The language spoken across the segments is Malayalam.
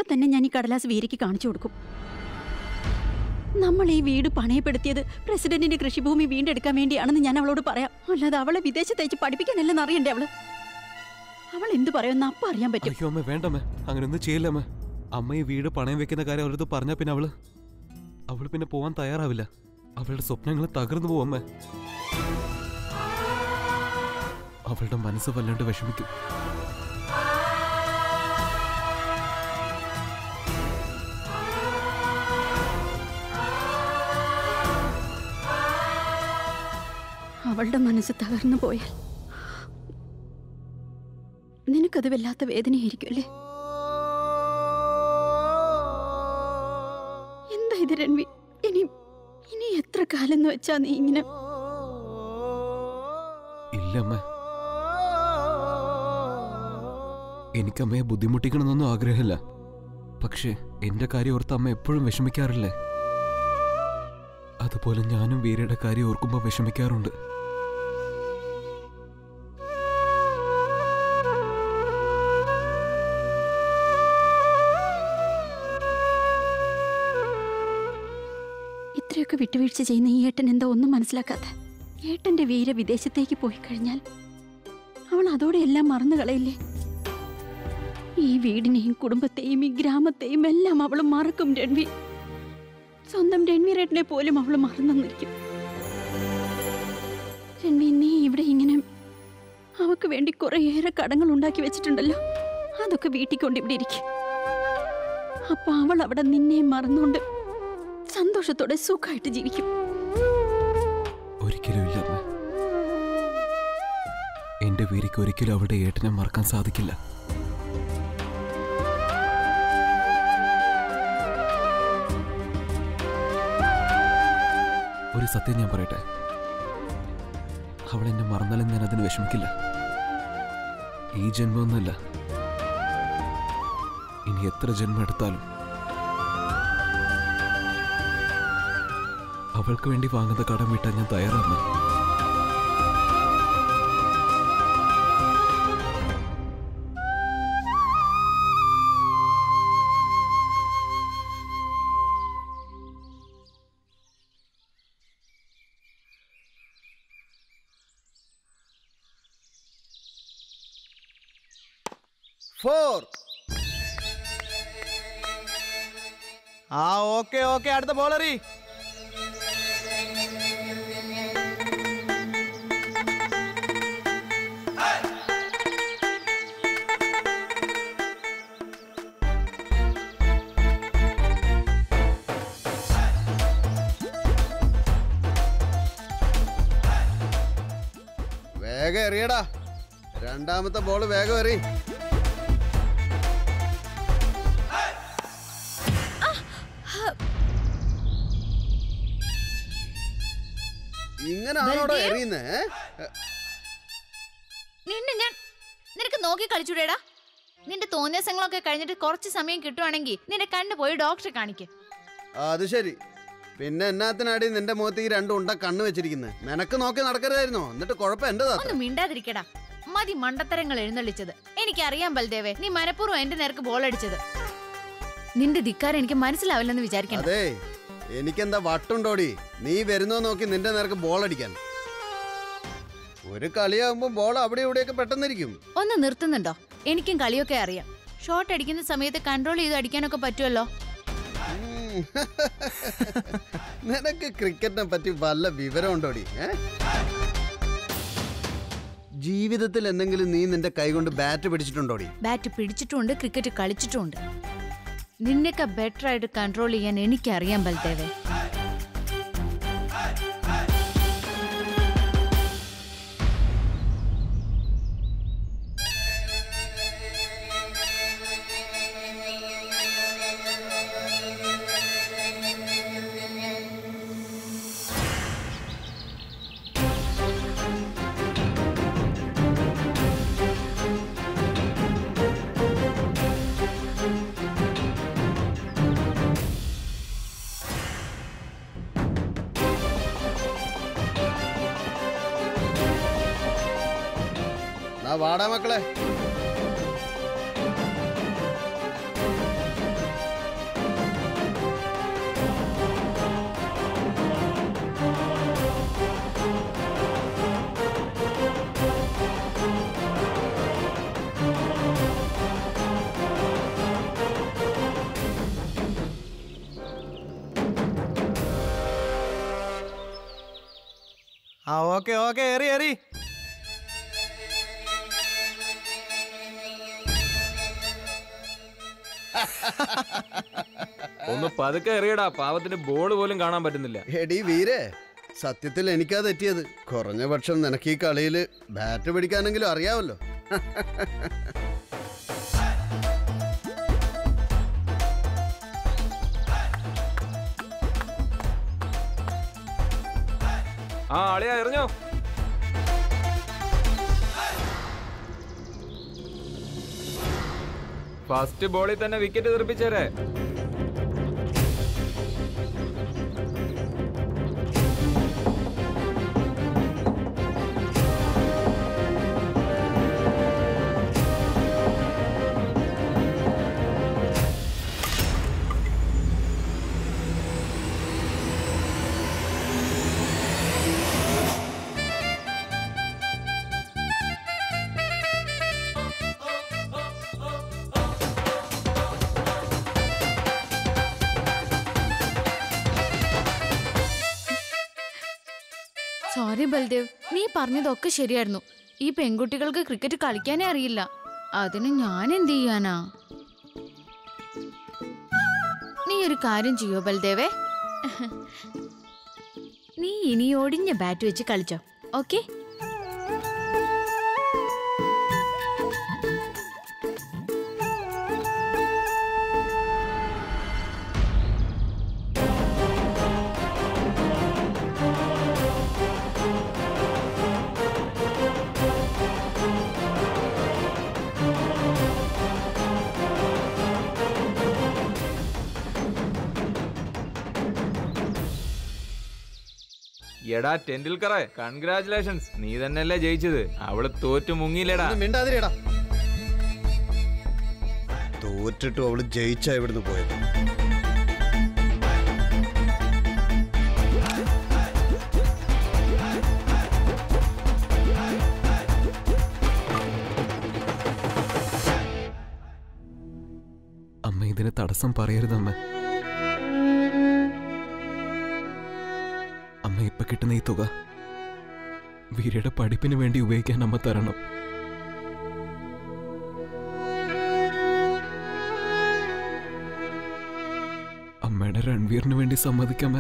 തന്നെ ഞാൻ ഈ കടലാസ് വീരയ്ക്ക് കാണിച്ചു കൊടുക്കും നമ്മൾ ഈ വീട് പണയപ്പെടുത്തിയത് പ്രസിഡന്റിന്റെ കൃഷിഭൂമി വീണ്ടെടുക്കാൻ വേണ്ടിയാണെന്ന് ഞാൻ അവളോട് പറയാം അല്ലാതെ അവളെ വിദേശത്തയച്ച് പഠിപ്പിക്കാനല്ലെന്ന് അറിയണ്ടേ അവള് അവൾ എന്ത് പറയുമെന്ന് അപ്പം അറിയാൻ പറ്റും അയ്യോ അമ്മ വേണ്ടമ്മേ അങ്ങനെയൊന്നും ചെയ്യില്ല അമ്മ അമ്മ ഈ വീട് പണയം വെക്കുന്ന കാര്യം അവരടുത്ത് പറഞ്ഞാൽ പിന്നെ അവള് അവള് പിന്നെ പോവാൻ തയ്യാറാവില്ല അവളുടെ സ്വപ്നങ്ങൾ തകർന്നു പോവും അമ്മ അവളുടെ മനസ്സ് വല്ലാണ്ട് വിഷമിക്കും അവളുടെ മനസ്സ് തകർന്നു പോയാൽ നിനക്കത് വല്ലാത്ത വേദനയായിരിക്കും അല്ലേ എന്താ ഇത് രൺവി ഇനി ഇനി എത്ര കാലം എന്ന് വെച്ചാ നീ ഇങ്ങനെ ഇല്ല അമ്മ എനിക്ക് അമ്മയെ ബുദ്ധിമുട്ടിക്കണമെന്നൊന്നും ആഗ്രഹമില്ല പക്ഷേ എന്റെ കാര്യം ഓർത്ത് അമ്മ എപ്പോഴും വിഷമിക്കാറില്ലേ അതുപോലെ ഞാനും വീരയുടെ കാര്യം ഓർക്കുമ്പോൾ വിഷമിക്കാറുണ്ട് ഇത്രയൊക്കെ വിട്ടുവീഴ്ച ചെയ്യുന്ന ഈ ഏട്ടൻ എന്താ ഒന്നും മനസ്സിലാക്കാത്ത ഏട്ടന്റെ വീര വിദേശത്തേക്ക് പോയി കഴിഞ്ഞാൽ അവൾ അതോടെ എല്ലാം മറന്നു കളയില്ലേ ഈ വീടിനെയും കുടുംബത്തെയും ഈ ഗ്രാമത്തെയും എല്ലാം അവൾ മറക്കും രൺവി സ്വന്തം രൺവീരേട്ടനെ പോലും അവൾ മറന്നെന്നിരിക്കും രൺവി നീ ഇവിടെ ഇങ്ങനെ അവക്ക് വേണ്ടി കുറേയേറെ കടങ്ങൾ ഉണ്ടാക്കി വെച്ചിട്ടുണ്ടല്ലോ അതൊക്കെ വീട്ടിൽ കൊണ്ട് ഇവിടെ ഇരിക്കും അപ്പൊ അവൾ അവിടെ നിന്നെ മറന്നുകൊണ്ട് സന്തോഷത്തോടെ സുഖമായിട്ട് ജീവിക്കും ഒരിക്കലും ഇല്ല അമ്മ എന്റെ വീരയ്ക്ക് ഒരിക്കലും അവളുടെ ഏട്ടനെ മറക്കാൻ സാധിക്കില്ല ഒരു സത്യം ഞാൻ പറയട്ടെ അവൾ എന്നെ മറന്നാലും ഞാൻ അതിന് വിഷമിക്കില്ല ഈ ജന്മമൊന്നുമല്ല ഇനി എത്ര ജന്മം എടുത്താലും അവൾക്ക് വേണ്ടി വാങ്ങുന്ന കടം വീട്ടാൻ ഞാൻ തയ്യാറാണ് ഫോർ ആ ഓക്കെ ഓക്കെ അടുത്ത ബോളറി വേഗം എറിയടാ രണ്ടാമത്തെ ബോൾ വേഗം എറി ഇങ്ങനാണോടോ ബൽദേവ്? എറിയുന്നേ നിന്നെ ഞാൻ നിനക്ക് നോക്കി കളിച്ചൂടേടാ നിന്റെ തോന്നിയസങ്ങളൊക്കെ കഴിഞ്ഞിട്ട് കുറച്ച് സമയം കിട്ടുവാണെങ്കിൽ നിന്റെ കണ്ണ് പോയി ഡോക്ടറെ കാണിക്ക് അത് ശരി പിന്നെ എന്നാത്തിനാടി നിന്റെ മുഖത്ത് ഈ രണ്ടും ഉണ്ട കണ്ണ് വെച്ചിരിക്കുന്നത് നിനക്ക് നോക്കി നടക്കരുതായിരുന്നോ എന്നിട്ട് കുഴപ്പം എന്റേതാ ഒന്ന് മിണ്ടാതിരിക്കടാ മതി മണ്ടത്തരങ്ങൾ എഴുന്നള്ളിച്ചത് എനിക്കറിയാം ബൽദേവേ നീ മനഃപൂർവ്വം എന്റെ നേർക്ക് ബോൾ അടിച്ചത് നിന്റെ ധിക്കാരം എനിക്ക് മനസ്സിലാവില്ലെന്ന് വിചാരിക്കണ്ട അതെ എനിക്കെന്താ വട്ടുണ്ടോടി നീ വരുന്നോ നോക്കി നിന്റെ നേർക്ക് ബോൾ അടിക്കാൻ ഒരു കളിയാകുമ്പോ ബോൾ അവിടെ ഇവിടെയൊക്കെ പെട്ടെന്നിരിക്കും ഒന്ന് നിർത്തുന്നുണ്ടോ എനിക്കും കളിയൊക്കെ അറിയാം ഷോട്ട് അടിക്കുന്ന സമയത്ത് കൺട്രോൾ ചെയ്ത് അടിക്കാനൊക്കെ പറ്റുമല്ലോ ഉം. നിനക്ക് ക്രിക്കറ്റിനെ പറ്റി വല്ല വിവരം ഉണ്ടോടി ഏ? ജീവിതത്തിൽ എന്തെങ്കിലും നീ നിന്റെ കൈകൊണ്ട് ബാറ്റ് പിടിച്ചിട്ടുണ്ടോടി ബാറ്റ് പിടിച്ചിട്ടുമുണ്ട് ക്രിക്കറ്റ് കളിച്ചിട്ടുമുണ്ട് നിന്നെയൊക്കെ ബെറ്റർ ആയിട്ട് കൺട്രോൾ ചെയ്യാൻ എനിക്കറിയാം ബൽദേവേ വാടാ മക്കളെ ഓക്കെ ഓക്കെ എറി എറി ഒന്ന് പതുക്കെ എറിയടാ പാവത്തിന് ബോൾ പോലും കാണാൻ പറ്റുന്നില്ല എടി വീരേ സത്യത്തിൽ എനിക്കാ തെറ്റിയത് കുറഞ്ഞ പക്ഷം നിനക്ക് ഈ കളിയിൽ ബാറ്റ് പിടിക്കാനെങ്കിലും അറിയാവല്ലോ ആ അളിയാ എറിഞ്ഞോ ഫസ്റ്റ് ബോളിൽ തന്നെ വിക്കറ്റ് തെറിപ്പിച്ചേരെ സോറി ബൽദേവ് നീ പറഞ്ഞതൊക്കെ ശരിയായിരുന്നു ഈ പെൺകുട്ടികൾക്ക് ക്രിക്കറ്റ് കളിക്കാനേ അറിയില്ല അതിന് ഞാൻ എന്ത് ചെയ്യാനാ നീ ഒരു കാര്യം ചെയ്യോ ബൽദേവേ നീ ഇനി ഒടിഞ്ഞ ബാറ്റ് വെച്ച് കളിച്ചോ ഓക്കെ എടാ ടെണ്ടുൽക്കറെ കൺഗ്രാചുലേഷൻസ് നീ തന്നെയല്ലേ ജയിച്ചത് അവള് തോറ്റു മുങ്ങിയില്ലടാ ഒന്ന് മിണ്ടാതിരിടാ തോറ്റിട്ടും അവള് ജയിച്ചാ ഇവിടുന്ന് പോയത് അമ്മ ഇതിന് തടസ്സം പറയരുതമ്മ അമ്മ ഇപ്പൊ കിട്ടുന്ന ഈ തുക വീരയുടെ പഠിപ്പിന് വേണ്ടി ഉപയോഗിക്കാൻ അമ്മ തരണം അമ്മയുടെ രൺവീറിന് വേണ്ടി സമ്മതിക്കാമേ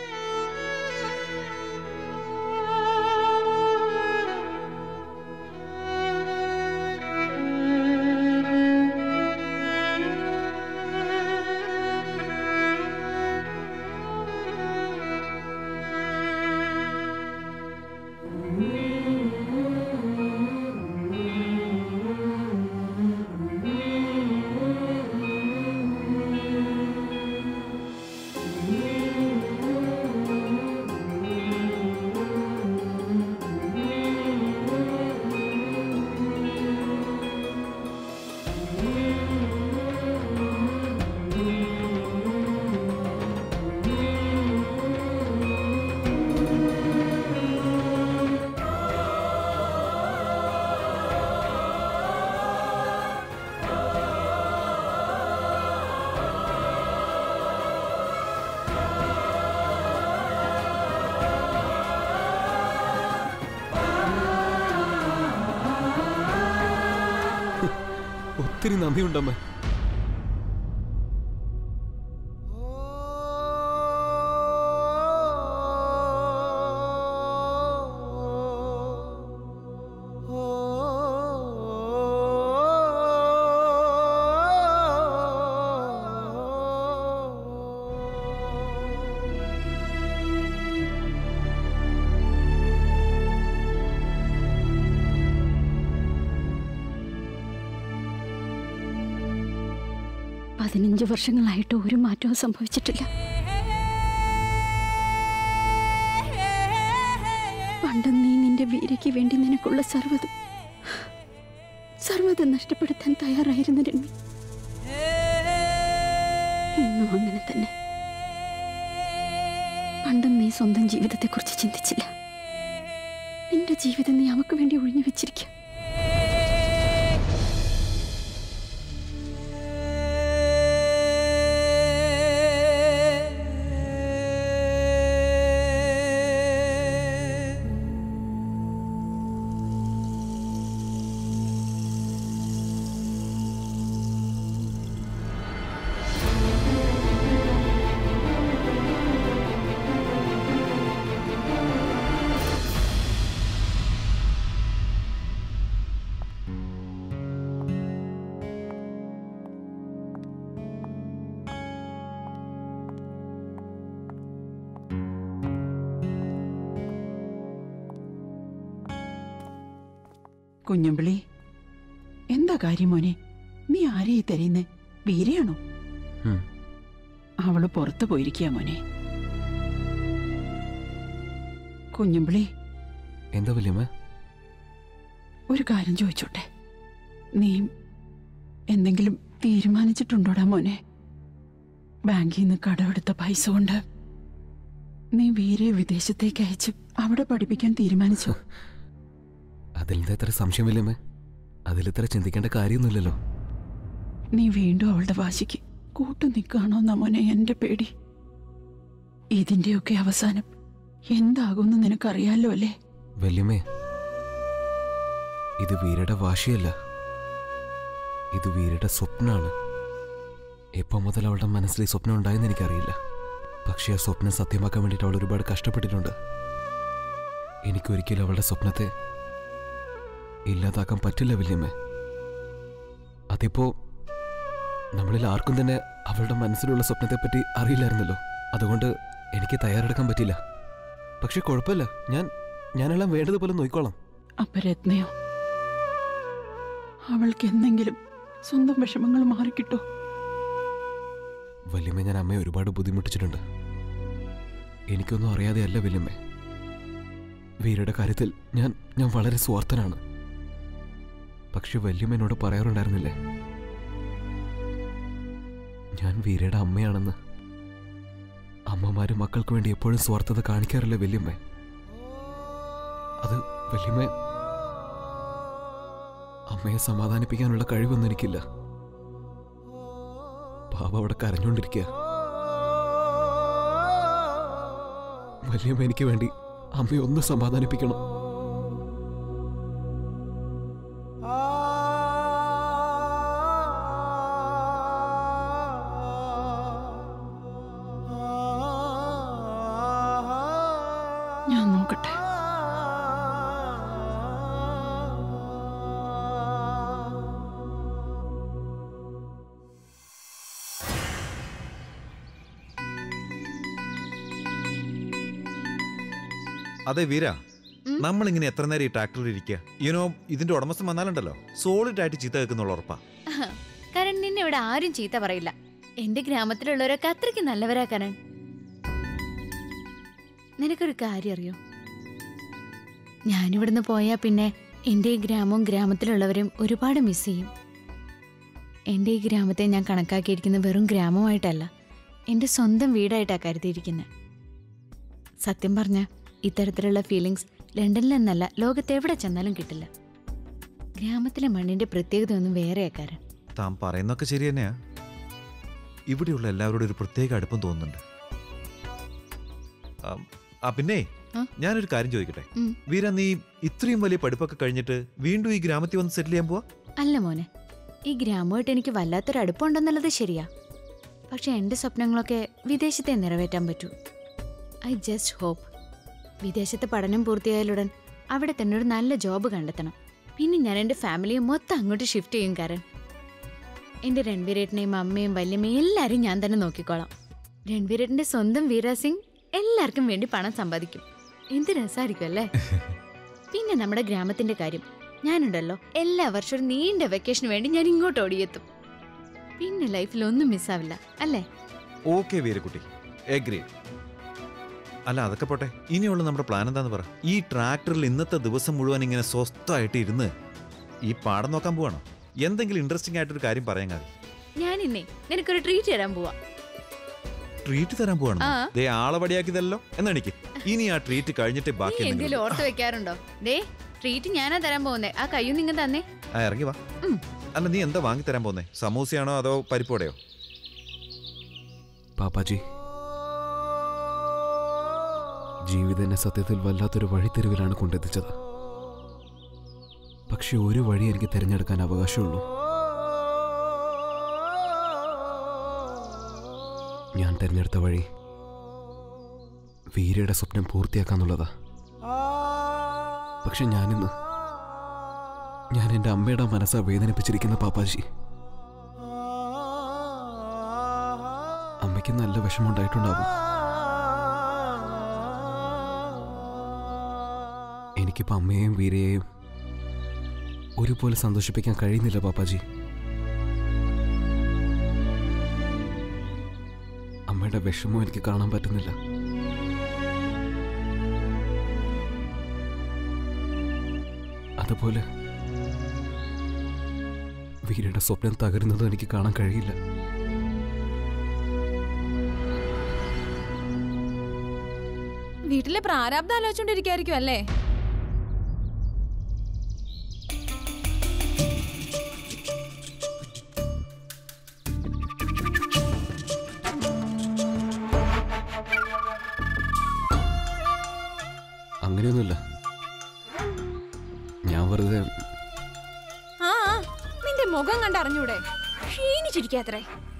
ഒത്തിരി നന്ദിയുണ്ടമ്മ പതിനഞ്ച് വർഷങ്ങളായിട്ട് ഒരു മാറ്റവും സംഭവിച്ചിട്ടില്ല പണ്ട് നീ നിന്റെ വീരയ്ക്ക് വേണ്ടി നിനക്കുള്ള സർവ്വതും സർവ്വതും നഷ്ടപ്പെടുത്താൻ തയ്യാറായിരുന്ന രൺവി ഇന്നും അങ്ങനെ തന്നെ പണ്ടും നീ സ്വന്തം ജീവിതത്തെക്കുറിച്ച് ചിന്തിച്ചില്ല നിന്റെ ജീവിതം നീ അവക്ക് വേണ്ടി ഒഴിഞ്ഞു വെച്ചിരിക്കുക കുഞ്ഞുമ്പിളി എന്താ കാര്യം മോനെ നീ ആരെയി തരുന്നേ വീരയാണോ ഉം. അവള് പുറത്തു പോയിരിക്കുക മോനെ കുഞ്ഞുമ്പിളി എന്താ വല്യമ്മ ഒരു കാര്യം ചോദിച്ചോട്ടെ നീ എന്തെങ്കിലും തീരുമാനിച്ചിട്ടുണ്ടോടാ മോനെ ബാങ്കിൽ നിന്ന് കടമെടുത്ത പൈസ കൊണ്ട് നീ വീരെ വിദേശത്തേക്ക് അയച്ച് അവിടെ പഠിപ്പിക്കാൻ തീരുമാനിച്ചു അതിലെന്താ ഇത്ര സംശയം വല്യമ്മ അതിലിത്ര ചിന്തിക്കേണ്ട കാര്യമൊന്നുമില്ലല്ലോ നീ വീണ്ടും അവളുടെ വാശിക്ക് കൂട്ടു നിൽക്കുകയാണോന്നാ മോനെ എന്റെ പേടി ഇതിന്റെയൊക്കെ അവസാനം എന്താകുമെന്ന് നിനക്കറിയാലോ അല്ലേ വല്യമ്മേ ഇത് വീരയുടെ വാശിയല്ല ഇത് വീരയുടെ സ്വപ്നമാണ് എപ്പോൾ മുതൽ അവളുടെ മനസ്സിൽ ഈ സ്വപ്നം ഉണ്ടായെന്ന് എനിക്കറിയില്ല പക്ഷേ ആ സ്വപ്നം സത്യമാക്കാൻ വേണ്ടിയിട്ട് അവൾ ഒരുപാട് കഷ്ടപ്പെട്ടിട്ടുണ്ട് എനിക്കൊരിക്കലും അവളുടെ സ്വപ്നത്തെ ഇല്ലാതാക്കാൻ പറ്റില്ല വല്യമ്മേ അതിപ്പോ നമ്മളിൽ ആർക്കും തന്നെ അവളുടെ മനസ്സിലുള്ള സ്വപ്നത്തെപ്പറ്റി അറിയില്ലായിരുന്നല്ലോ അതുകൊണ്ട് എനിക്ക് തയ്യാറെടുക്കാൻ പറ്റില്ല പക്ഷെ കുഴപ്പമില്ല ഞാൻ ഞാനെല്ലാം വേണ്ടതുപോലെ നോക്കിക്കോളാം അപ്പൊ രത്നയോ അവൾക്ക് എന്തെങ്കിലും സ്വന്തം വിഷമങ്ങൾ മാറിക്കിട്ടോ വല്യമ്മ ഞാൻ അമ്മയെ ഒരുപാട് ബുദ്ധിമുട്ടിച്ചിട്ടുണ്ട് എനിക്കൊന്നും അറിയാതെയല്ല വല്യമ്മ വീരയുടെ കാര്യത്തിൽ ഞാൻ ഞാൻ വളരെ സ്വാർത്ഥനാണ് പക്ഷെ വല്യമ്മ എന്നോട് പറയാറുണ്ടായിരുന്നില്ലേ ഞാൻ വീരയുടെ അമ്മയാണെന്ന് അമ്മമാര് മക്കൾക്ക് വേണ്ടി എപ്പോഴും സ്വാർത്ഥത കാണിക്കാറില്ല വല്യമ്മ അത് വല്യമ്മ അമ്മയെ സമാധാനിപ്പിക്കാനുള്ള കഴിവൊന്നും എനിക്കില്ല പാവ അവിടെ കരഞ്ഞോണ്ടിരിക്കുക വല്യമ്മ എനിക്ക് വേണ്ടി അമ്മയെ ഒന്ന് സമാധാനിപ്പിക്കണം ഞാൻ നോക്കട്ടെ അതെ വീര ഉം? നമ്മൾ ഇങ്ങനെ എത്ര നേരം ഈ ട്രാക്ടറിൽ ഇരിക്കുക യുനോ ഇതിന്റെ ഉടമസ്ഥൻ വന്നാലുണ്ടല്ലോ സോളിഡ് ആയിട്ട് ചീത്ത കേൾക്കുന്നുള്ള ഉറപ്പാ കരൺ നിന്നെ ഇവിടെ ആരും ചീത്ത പറയില്ല എന്റെ ഗ്രാമത്തിലുള്ളവരൊക്കെ അത്രയ്ക്ക് നല്ലവരാ കരൺ നിനക്കൊരു കാര്യം അറിയോ ഞാനിവിടുന്ന് പോയാ പിന്നെ എന്റെ ഈ ഗ്രാമവും ഗ്രാമത്തിലുള്ളവരും ഒരുപാട് മിസ് ചെയ്യും എന്റെ ഈ ഗ്രാമത്തെ ഞാൻ കണക്കാക്കിയിരിക്കുന്ന വെറും ഗ്രാമമായിട്ടല്ല എന്റെ സ്വന്തം വീടായിട്ടാണ് കരുതിയിരിക്കുന്നത് സത്യം പറഞ്ഞ ഇത്തരത്തിലുള്ള ഫീലിങ്സ് ലണ്ടനിലെന്നല്ല ലോകത്ത് എവിടെ ചെന്നാലും കിട്ടില്ല ഗ്രാമത്തിലെ മണ്ണിന്റെ പ്രത്യേകത ഒന്നും വേറെയാക്കാരൻ താൻ പറയുന്നൊക്കെ ശരി തന്നെയാ ഇവിടെയുള്ള എല്ലാവരോടും ഒരു പ്രത്യേക അടുപ്പം തോന്നുന്നുണ്ട് ആം, ആ പിന്നെ ആ? ഞാനൊരു കാര്യം ചോദിക്കട്ടെ ഉം. വീര നീ ഇത്രയും വലിയ പഠിപ്പൊക്കെ കഴിഞ്ഞിട്ട് വീണ്ടും ഈ ഗ്രാമത്തിൽ വന്ന് സെറ്റിൽ ചെയ്യാൻ പോവാ അല്ല മോനെ ഈ ഗ്രാമമായിട്ട് എനിക്ക് വല്ലാത്തൊരു അടുപ്പമുണ്ടെന്നുള്ളത് ശരിയാ പക്ഷെ എൻ്റെ സ്വപ്നങ്ങളൊക്കെ വിദേശത്തെ നിറവേറ്റാൻ പറ്റൂ ഐ ജസ്റ്റ് ഹോപ്പ് വിദേശത്തെ പഠനം പൂർത്തിയായാലുടൻ അവിടെ തന്നെ ഒരു നല്ല ജോബ് കണ്ടെത്തണം പിന്നെ ഞാൻ എൻ്റെ ഫാമിലിയെ മൊത്തം അങ്ങോട്ട് ഷിഫ്റ്റ് ചെയ്യും കാരൻ എൻ്റെ രൺവീരേട്ടനെയും അമ്മയും വല്യമ്മയും എല്ലാവരും ഞാൻ തന്നെ നോക്കിക്കോളാം രൺവീരേട്ടൻ്റെ സ്വന്തം വീര സിംഗ് എല്ലാവർക്കും വേണ്ടി പണം സമ്പാദിക്കും എന്ത് രസമായിരിക്കും അല്ലേ പിന്നെ നമ്മുടെ ഗ്രാമത്തിന്റെ കാര്യം ഞാനുണ്ടല്ലോ എല്ലാ വർഷവും ഒരു നീണ്ട വെക്കേഷന് വേണ്ടി ഞാൻ ഇങ്ങോട്ട് ഓടിയെത്തും പിന്നെ ലൈഫിൽ ഒന്നും മിസ്സാവില്ല അല്ലേ ഓക്കെ വീരക്കുട്ടി എഗ്രി അല്ല അതൊക്കെ പോട്ടെ ഇനിയുള്ള നമ്മുടെ പ്ലാൻ എന്താന്ന് പറ ഈ ട്രാക്ടറിൽ ഇന്നത്തെ ദിവസം മുഴുവൻ ഇങ്ങനെ സ്വസ്ഥമായിട്ട് ഇരുന്ന് ഈ പാടം നോക്കാൻ പോവാണോ എന്തെങ്കിലും ഇൻട്രസ്റ്റിംഗ് ആയിട്ടൊരു കാര്യം പറയാൻ കാര്യം ഞാൻ ഇന്നേ നിനക്കൊരു ട്രീറ്റ് തരാൻ പോവാ ട്രീറ്റ് തരാൻ പോവാണോ ആ. ദേ ആളെ പടിയാക്കിയതല്ലോ എന്നെനിക്ക് ഇനി ആ ട്രീറ്റ് കഴിഞ്ഞിട്ട് നീ ബാക്കി എന്തെങ്കിലും എന്തെങ്കിലും ഓർത്ത് വെക്കാറുണ്ടോ ദേ ട്രീറ്റ് ഞാനാ തരാൻ പോകുന്നേ ആ കയ്യും നിങ്ങൾ തന്നെ ആ ഇറങ്ങി വാ ഉം. അല്ല നീ എന്താ വാങ്ങി തരാൻ പോന്നേ സമൂസയാണോ അതോ പരിപ്പോടെയോ പാപ്പാജി ജീവിതം എന്നെ സത്യത്തിൽ വല്ലാത്തൊരു വഴിത്തിരിവിലാണ് കൊണ്ടെത്തിച്ചത് പക്ഷെ ഒരു വഴി എനിക്ക് തിരഞ്ഞെടുക്കാൻ അവകാശമുള്ളൂ ഞാൻ തിരഞ്ഞെടുത്ത വഴി വീരയുടെ സ്വപ്നം പൂർത്തിയാക്കാന്നുള്ളതാ പക്ഷെ ഞാനിന്ന് ഞാൻ എൻ്റെ അമ്മയുടെ മനസ്സാ വേദനിപ്പിച്ചിരിക്കുന്ന പാപ്പാജി അമ്മയ്ക്ക് നല്ല വിഷമമുണ്ടായിട്ടുണ്ടാവും എനിക്കിപ്പോൾ അമ്മയെയും വീരയെയും ഒരുപോലെ സന്തോഷിപ്പിക്കാൻ കഴിയുന്നില്ല പാപ്പാജി അമ്മയുടെ വിഷമം എനിക്ക് കാണാൻ പറ്റുന്നില്ല അതുപോലെ വീരയുടെ സ്വപ്നം തകരുന്നതും എനിക്ക് കാണാൻ കഴിയില്ല വീട്ടിലെ പ്രാരാബ്ദം ആലോചിച്ചോണ്ടിരിക്കായിരിക്കും അല്ലേ അങ്ങനെയൊന്നുമില്ല ഞാൻ വെറുതെ ആ ആ, നിന്റെ മുഖം കണ്ടറിഞ്ഞൂടെ ക്ഷീണിച്ചിരിക്കാത്രേ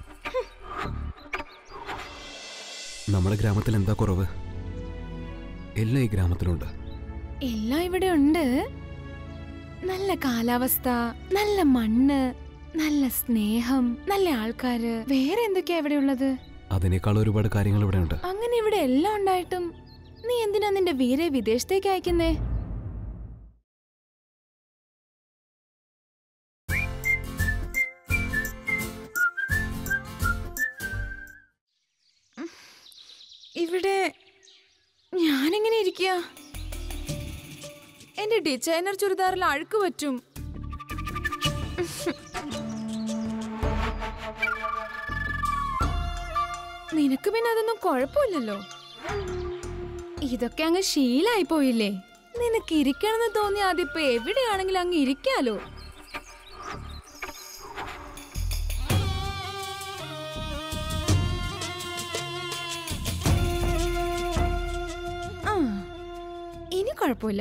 നമ്മുടെ ഗ്രാമത്തിൽ എന്താ കുറവ് എല്ലാം ഈ ഗ്രാമത്തിലുണ്ട് എല്ലാം ഇവിടെ ഉണ്ട് നല്ല കാലാവസ്ഥ നല്ല മണ്ണ് നല്ല സ്നേഹം നല്ല ആൾക്കാര് വേറെ എന്തൊക്കെയാ ഇവിടെ ഉള്ളത് അതിനേക്കാൾ ഒരുപാട് കാര്യങ്ങൾ ഇവിടെ ഉണ്ട് അങ്ങനെ ഇവിടെ എല്ലാം ഉണ്ടായിട്ടും നീ എന്തിനാ നിന്റെ വീരെ വിദേശത്തേക്ക് അയക്കുന്നേ ഇവിടെ ഞാനെങ്ങനെ ഇരിക്കുക എന്റെ ഡിസൈനർ ചുരിദാറിൽ അഴുക്ക് പറ്റും നിനക്ക് പിന്നെ അതൊന്നും കുഴപ്പമില്ലല്ലോ ഇതൊക്കെ അങ്ങ് ശീലായി പോയില്ലേ നിനക്ക് ഇരിക്കണമെന്ന് തോന്നി അതിപ്പോ എവിടെയാണെങ്കിലും അങ്ങ് ഇരിക്കാലോ ആ, ഇനി കുഴപ്പമില്ല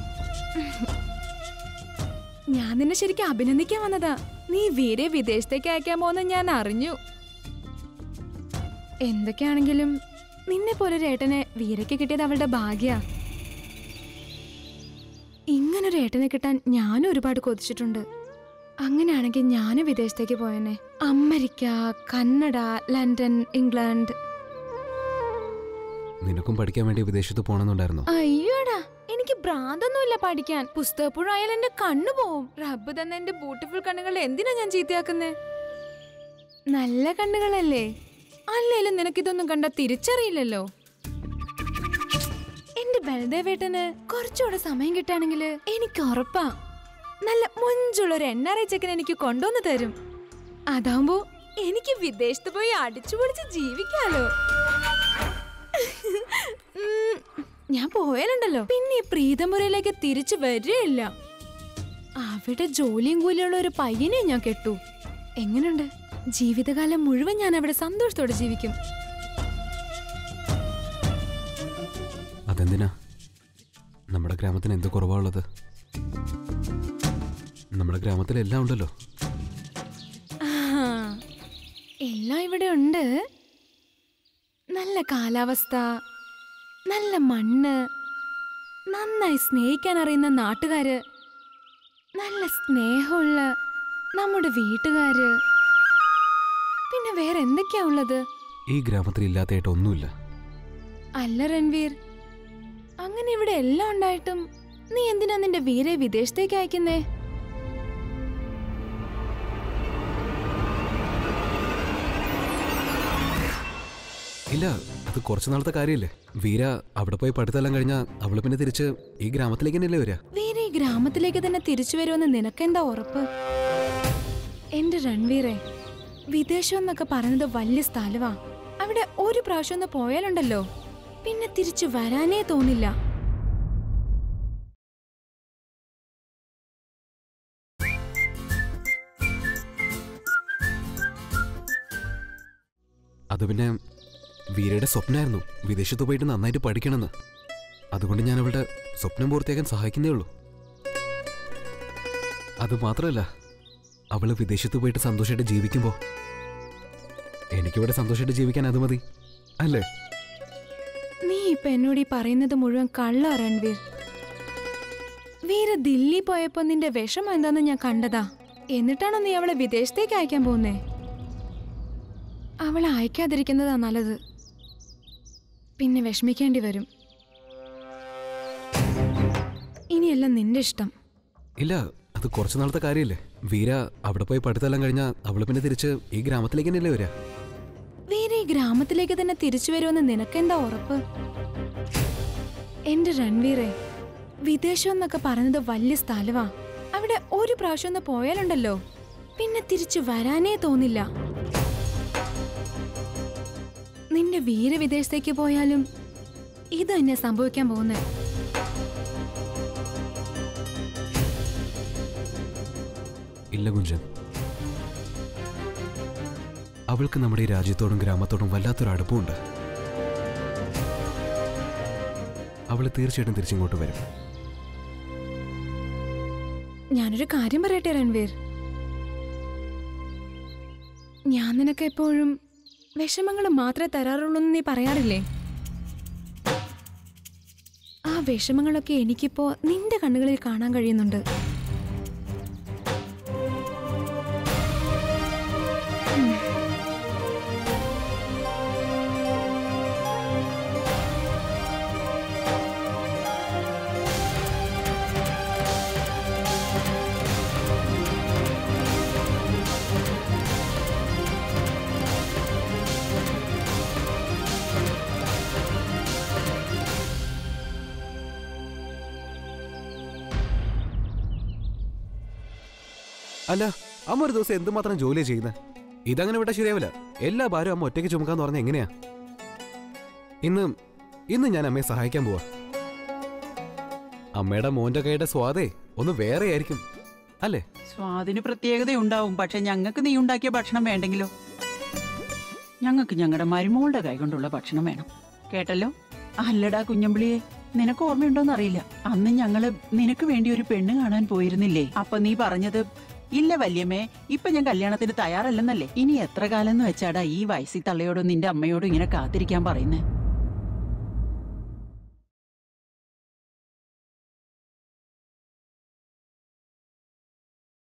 ഞാൻ നിന്നെ ശരിക്കും അഭിനന്ദിക്കാൻ വന്നതാ നീ വീരെ വിദേശത്തേക്ക് അയക്കാൻ പോകുന്ന ഞാൻ അറിഞ്ഞു എന്തൊക്കെയാണെങ്കിലും നിന്നെ പോലൊരു ഏട്ടനെ വീരയ്ക്ക് കിട്ടിയത് അവളുടെ ഭാഗ്യ ഇങ്ങനൊരു ഏട്ടനെ കിട്ടാൻ ഞാനും ഒരുപാട് കൊതിച്ചിട്ടുണ്ട് അങ്ങനെയാണെങ്കിൽ ഞാനും വിദേശത്തേക്ക് പോയനെ അമേരിക്ക കന്നഡ ലണ്ടൻ ഇംഗ്ലണ്ട് നിനക്കും പഠിക്കാൻ വേണ്ടി വിദേശത്ത് പോകണമെന്നുണ്ടായിരുന്നു അയ്യോടാ എനിക്ക് ഭ്രാന്തൊന്നുമില്ല പഠിക്കാൻ പുസ്തകപ്പുഴായാൽ എന്റെ കണ്ണു പോവും റബ്ബ് തന്നെ എന്റെ ബ്യൂട്ടിഫുൾ കണ്ണുകൾ എന്തിനാ ഞാൻ ചീത്തയാക്കുന്നേ നല്ല കണ്ണുകളല്ലേ അല്ലേലും നിനക്കിതൊന്നും കണ്ട തിരിച്ചറിയില്ലല്ലോ എന്റെ ബലദേവേട്ടന് കുറച്ചുകൂടെ സമയം കിട്ടുകയാണെങ്കിൽ എനിക്ക് ഉറപ്പാ നല്ല മുഞ്ചുള്ള ഒരു എൻ ആർ ഐ ചെക്കൻ എനിക്ക് കൊണ്ടുവന്ന് തരും അതാവുമ്പോ എനിക്ക് വിദേശത്ത് പോയി അടിച്ചു പൊളിച്ച് ജീവിക്കാലോ ഉം, ഞാൻ പോയാലുണ്ടല്ലോ പിന്നെ ഈ പ്രീതമുറയിലേക്ക് തിരിച്ചു വരികയില്ല അവിടെ ജോലിയും കൂലിയുള്ള ഒരു പയ്യനെ ഞാൻ കെട്ടു എങ്ങനുണ്ട് ജീവിതകാലം മുഴുവൻ ഞാൻ അവിടെ സന്തോഷത്തോടെ ജീവിക്കും അതെന്തിനാ നമ്മുടെ ഗ്രാമത്തിന് എന്ത് കുറവാ ഉള്ളത് നമ്മുടെ ഗ്രാമത്തിൽ എല്ലാം ഉണ്ടല്ലോ ആഹാ. എല്ലാം ഇവിടെ ഉണ്ട് നല്ല കാലാവസ്ഥ നല്ല മണ്ണ് നന്നായി സ്നേഹിക്കാൻ അറിയുന്ന നാട്ടുകാര് നല്ല സ്നേഹമുള്ള നമ്മുടെ വീട്ടുകാര് പിന്നെ വേറെ എന്തൊക്കെയാ ഉള്ളത് ഈ ഗ്രാമത്തിൽ ഇല്ലാത്തതായിട്ട് ഒന്നുമില്ല അല്ല രൺവീർ അങ്ങനെ ഇവിടെ എല്ലാം ഉണ്ടായിട്ടും നീ എന്തിനാ നിന്റെ വീരെ വിദേശത്തേക്ക് അയക്കുന്നേ ഇല്ല അത് കുറച്ച് നാളത്തെ കാര്യമില്ലേ വീര അവിടെ പോയി പഠിത്തമെല്ലാം കഴിഞ്ഞാൽ അവള് പിന്നെ തിരിച്ച് ഈ ഗ്രാമത്തിലേക്ക് തന്നെയല്ലേ വരിക വീര ഈ ഗ്രാമത്തിലേക്ക് തന്നെ തിരിച്ചു വരുമെന്ന് നിനക്കെന്താ ഉറപ്പ് എന്റെ രൺവീറെ വിദേശം എന്നൊക്കെ പറയുന്നത് വലിയ സ്ഥലവാ അവിടെ ഒരു പ്രാവശ്യം ഒന്ന് പോയാലുണ്ടല്ലോ പിന്നെ തിരിച്ചു വരാനേ തോന്നില്ല അത് പിന്നെ വീരയുടെ സ്വപ്നമായിരുന്നു വിദേശത്ത് പോയിട്ട് നന്നായിട്ട് പഠിക്കണമെന്ന് അതുകൊണ്ട് ഞാൻ അവളുടെ സ്വപ്നം പൂർത്തിയാക്കാൻ സഹായിക്കുന്നേ ഉള്ളൂ അത് മാത്രമല്ല അവള് വിദേശത്ത് പോയിട്ട് സന്തോഷമായിട്ട് ജീവിക്കുമ്പോൾ എനിക്കിവിടെ സന്തോഷമായിട്ട് ജീവിക്കാൻ അത് മതി അല്ലേ നീ ഇപ്പൊ എന്നോട് ഈ പറയുന്നത് മുഴുവൻ കള്ള രൺവീർ വീര ദില്ലി പോയപ്പോ നിന്റെ വിഷമം എന്താന്ന് ഞാൻ കണ്ടതാ എന്നിട്ടാണോ നീ അവളെ വിദേശത്തേക്ക് അയക്കാൻ പോകുന്നേ അവളെ അയക്കാതിരിക്കുന്നതാ നല്ലത് പിന്നെ വിഷമിക്കേണ്ടി വരും ഇനിയെല്ലാം നിന്റെ ഇഷ്ടം ഇല്ല അത് കുറച്ച് നാളത്തെ കാര്യമല്ലേ വീര അവിടെ പോയി പഠിത്തമെല്ലാം കഴിഞ്ഞാൽ അവള് പിന്നെ തിരിച്ച് ഈ ഗ്രാമത്തിലേക്ക് തന്നെയല്ലേ വരിക വീര ഈ ഗ്രാമത്തിലേക്ക് തന്നെ തിരിച്ചു വരുമെന്ന് നിനക്കെന്താ ഉറപ്പ് എന്റെ രൺവീറെ വിദേശം എന്നൊക്കെ പറയുന്നത് വലിയ സ്ഥലവാ അവിടെ ഒരു പ്രാവശ്യം ഒന്ന് പോയാലുണ്ടല്ലോ പിന്നെ തിരിച്ചു വരാനേ തോന്നില്ല നിന്റെ വീര വിദേശത്തേക്ക് പോയാലും ഇത് തന്നെ സംഭവിക്കാൻ പോകുന്നത് ഇല്ല കുഞ്ചൻ അവൾക്ക് നമ്മുടെ ഈ രാജ്യത്തോടും ഗ്രാമത്തോടും വല്ലാത്തൊരു അടുപ്പമുണ്ട് അവൾ തീർച്ചയായിട്ടും തിരിച്ചിങ്ങോട്ട് വരും ഞാനൊരു കാര്യം പറയട്ടെ രൺവീർ ഞാൻ നിനക്ക് എപ്പോഴും വിഷമങ്ങൾ മാത്രമേ തരാറുള്ളൂ എന്ന് നീ പറയാറില്ലേ ആ വിഷമങ്ങളൊക്കെ എനിക്കിപ്പോ നിന്റെ കണ്ണുകളിൽ കാണാൻ കഴിയുന്നുണ്ട് ഉം. അല്ല അമ്മ ഒരു ദിവസം എന്തുമാത്രം ജോലിയാ ചെയ്യുന്നത് ഇതങ്ങനെ വിട്ടാൽ ശരിയാവില്ല എല്ലാ ഭാരം അമ്മ ഒറ്റയ്ക്ക് ചുമക്കാന്ന് പറഞ്ഞാൽ എങ്ങനെയാ ഇന്ന് ഇന്ന് ഞാൻ അമ്മയെ സഹായിക്കാൻ പോവാ അമ്മയുടെ മോന്റെ കൈയുടെ സ്വാദേ ഒന്ന് വേറെ ആയിരിക്കും അല്ലേ സ്വാദിന് പ്രത്യേകതയുണ്ടാവും പക്ഷെ ഞങ്ങൾക്ക് നീ ഉണ്ടാക്കിയ ഭക്ഷണം വേണ്ടെങ്കിലോ ഞങ്ങൾക്ക് ഞങ്ങളുടെ മരുമോളുടെ കൈകൊണ്ടുള്ള ഭക്ഷണം വേണം കേട്ടല്ലോ അല്ലടാ കുഞ്ഞമ്പിളിയെ നിനക്ക് ഓർമ്മയുണ്ടോന്ന് അറിയില്ല അന്ന് ഞങ്ങള് നിനക്ക് വേണ്ടി ഒരു പെണ്ണ് കാണാൻ പോയിരുന്നില്ലേ അപ്പൊ നീ പറഞ്ഞത് ഇല്ല വല്യമ്മേ ഇപ്പൊ ഞാൻ കല്യാണത്തിന് തയ്യാറല്ലെന്നല്ലേ ഇനി എത്ര കാലം എന്ന് വെച്ചാടാ ഈ വയസ്സിൽ തള്ളയോടും നിന്റെ അമ്മയോടും ഇങ്ങനെ കാത്തിരിക്കാൻ പറയുന്നേ